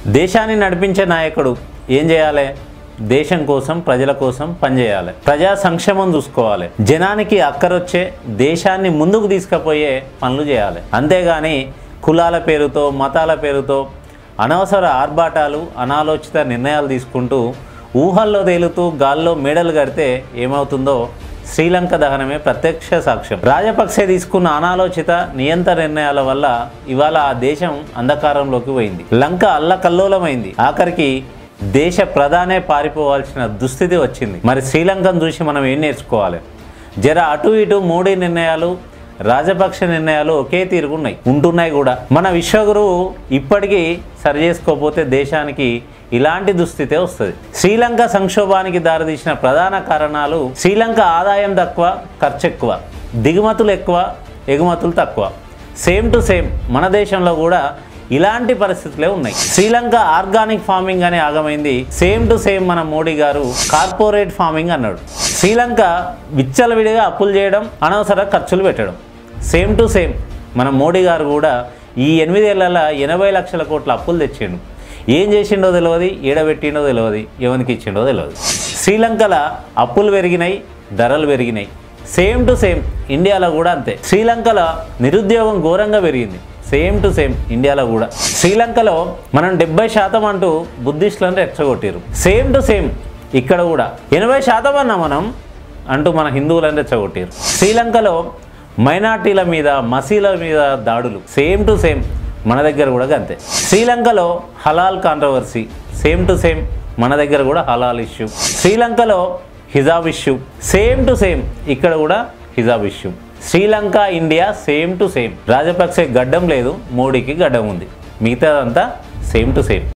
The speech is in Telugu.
దేశాన్ని నడిపించే నాయకుడు ఏం చేయాలి దేశం కోసం ప్రజల కోసం పనిచేయాలి ప్రజా సంక్షేమం చూసుకోవాలి జనానికి అక్కరొచ్చే దేశాన్ని ముందుకు తీసుకుపోయే పనులు చేయాలి అంతేగాని కులాల పేరుతో మతాల పేరుతో అనవసర ఆర్భాటాలు అనాలోచిత నిర్ణయాలు తీసుకుంటూ ఊహల్లో తేలుతూ గాల్లో మేడలు కడితే ఏమవుతుందో శ్రీలంక దహనమే ప్రత్యక్ష సాక్ష్యం రాజపక్సే తీసుకున్న అనాలోచిత నియంత్ర నిర్ణయాల వల్ల ఇవాళ ఆ దేశం అంధకారంలోకి పోయింది లంక అల్లకల్లోలమైంది ఆఖరికి దేశ ప్రధానే పారిపోవాల్సిన దుస్థితి వచ్చింది మరి శ్రీలంకను చూసి మనం ఏం నేర్చుకోవాలి జర అటు ఇటు మోడీ నిర్ణయాలు రాజపక్ష నిర్ణయాలు ఒకే తీరుగున్నాయి ఉంటున్నాయి కూడా మన విశ్వగురువు ఇప్పటికీ సరి చేసుకోకపోతే దేశానికి ఇలాంటి దుస్థితే వస్తుంది శ్రీలంక సంక్షోభానికి దారితీసిన ప్రధాన కారణాలు శ్రీలంక ఆదాయం తక్కువ ఖర్చు ఎక్కువ దిగుమతులు ఎక్కువ ఎగుమతులు తక్కువ సేమ్ టు సేమ్ మన దేశంలో కూడా ఇలాంటి పరిస్థితులే ఉన్నాయి శ్రీలంక ఆర్గానిక్ ఫార్మింగ్ అనే ఆగమైంది సేమ్ టు సేమ్ మన మోడీ గారు కార్పొరేట్ ఫార్మింగ్ అన్నాడు శ్రీలంక విచ్చలవిడిగా అప్పులు చేయడం అనవసర ఖర్చులు పెట్టడం సేమ్ టు సేమ్ మన మోడీ గారు కూడా ఈ ఎనిమిదేళ్లలో ఎనభై లక్షల కోట్ల అప్పులు తెచ్చిండు ఏం చేసిండో తెలియదు ఏడబెట్టిండో తెలియదు ఎవరికి ఇచ్చిండో తెలియదు శ్రీలంకల అప్పులు పెరిగినాయి ధరలు పెరిగినాయి సేమ్ టు సేమ్ ఇండియాలో కూడా అంతే శ్రీలంకలో నిరుద్యోగం ఘోరంగా పెరిగింది సేమ్ టు సేమ్ ఇండియాలో కూడా శ్రీలంకలో మనం డెబ్బై శాతం అంటూ బుద్ధిస్టులను రెచ్చగొట్టారు సేమ్ టు సేమ్ ఇక్కడ కూడా ఎనభై శాతం అన్నా మనం అంటూ మన హిందువులను రెచ్చగొట్టారు శ్రీలంకలో మైనార్టీల మీద మసీల మీద దాడులు సేమ్ టు సేమ్ మన దగ్గర కూడా అంతే శ్రీలంకలో హలాల్ కాంట్రవర్సీ సేమ్ టు సేమ్ మన దగ్గర కూడా హలాల్ ఇష్యూ శ్రీలంకలో హిజాబ్ ఇష్యూ సేమ్ టు సేమ్ ఇక్కడ కూడా హిజాబ్ issue Sri Lanka India same to same Rajapaksa గడ్డం లేదు మోడీకి గడ్డం ఉంది మిగతాదంతా సేమ్ టు సేమ్